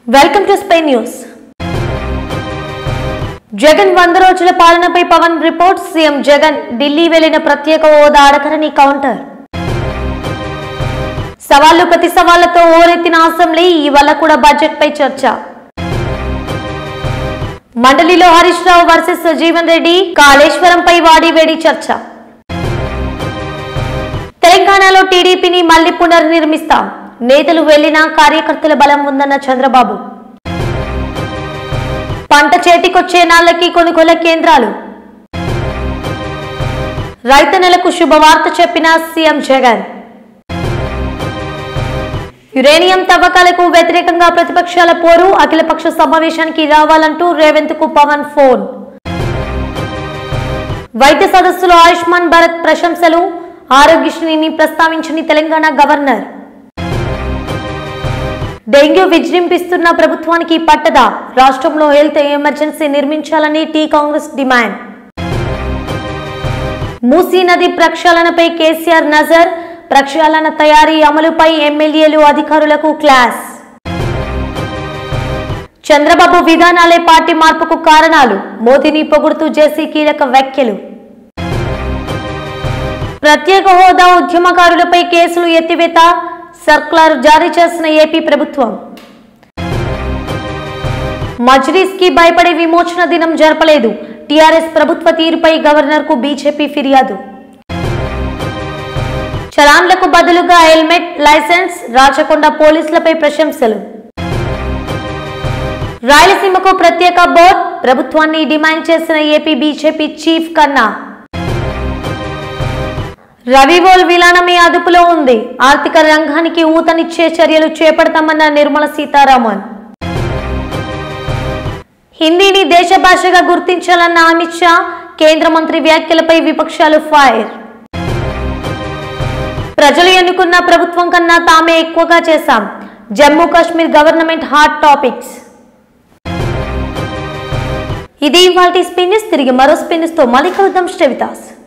welcome to Spy News Jagan వంద రోజుల పాలనపై పవన్ రిపోర్ట్ సీఎం జగన్ ఢిల్లీ వెళ్లిన ప్రత్యేక హోదా అడగరని కౌంటర్ సవాళ్లు ప్రతి సవాళ్లతో ఓరెత్తిన అసెంబ్లీ ఇవాళ కూడా బడ్జెట్ పై చర్చ మండలిలో హరీష్ రావు వర్సెస్ జీవన్ రెడ్డి కాళేశ్వరంపై వాడివేడి చర్చ తెలంగాణలో టీడీపీని మళ్లీ పునర్నిర్మిస్తాం నేతలు వెళ్లినా కార్యకర్తల బలం ఉందన్న చంద్రబాబు పంట చేతికొచ్చే నాళ్లకి కొనుగోలు కేంద్రాలు రైతన్నలకు శుభవార్త చెప్పిన సీఎం జగన్ యురేనియం తవ్వకాలకు వ్యతిరేకంగా ప్రతిపక్షాల పోరు అఖిలపక్ష సమావేశానికి రావాలంటూ రేవంత్ కు పవన్ ఫోన్ వైద్య సదస్సులో ఆయుష్మాన్ భారత్ ప్రశంసలు ఆరోగ్యశ్రీని ప్రస్తావించని తెలంగాణ గవర్నర్ డెంగ్యూ విజృంభిస్తున్న ప్రభుత్వానికి పట్టదా రాష్ట్రంలో హెల్త్ ఎమర్జెన్సీ నిర్మించాలని టీ కాంగ్రెస్ డిమాండ్ మూసీ నది ప్రక్షాళనపై కేసీఆర్ నజర్ ప్రక్షాళన తయారీ అమలుపై ఎమ్మెల్యేలు అధికారులకు క్లాస్ చంద్రబాబు విధానాలే పార్టీ మార్పుకు కారణాలు మోదీని పొగుడుతూ చేసి కీలక వ్యాఖ్యలు ప్రత్యేక హోదా ఉద్యమకారులపై కేసులు ఎత్తివేత సర్కులర్ జారీ చేసిన ఏపీ ప్రభుత్వం మజ్రీస్ కి భయపడే విమోచన దినం జరపలేదు టీఆర్ఎస్ ప్రభుత్వ తీరుపై గవర్నర్ కు బీజేపీ ఫిర్యాదు చలాన్లకు బదులుగా హెల్మెట్ లైసెన్స్ రాచకొండ పోలీసులపై ప్రశంసలు రాయలసీమకు ప్రత్యేక బోర్డు ప్రభుత్వాన్ని డిమాండ్ చేసిన ఏపీ బీజేపీ చీఫ్ కన్నా రవివోల్ విలానమే అదుపులో ఉంది ఆర్థిక రంగానికి ఊతనిచ్చే చర్యలు చేపడతామన్న నిర్మల సీతారామన్ హిందీని దేశ భాషగా గుర్తించాలన్న అమిత్ షా కేంద్ర మంత్రి వ్యాఖ్యలపై విపక్షాలు ఫైర్ ప్రజలు ఎన్నుకున్న ప్రభుత్వం కన్నా తామే ఎక్కువగా చేశాం Jammu Kashmir government hot topics ఇది ఇవాళ స్పిన్నిస్ తిరిగి మరో స్పిన్నిస్ తో మళ్ళీ కలుద్దాం శ్రవితాస్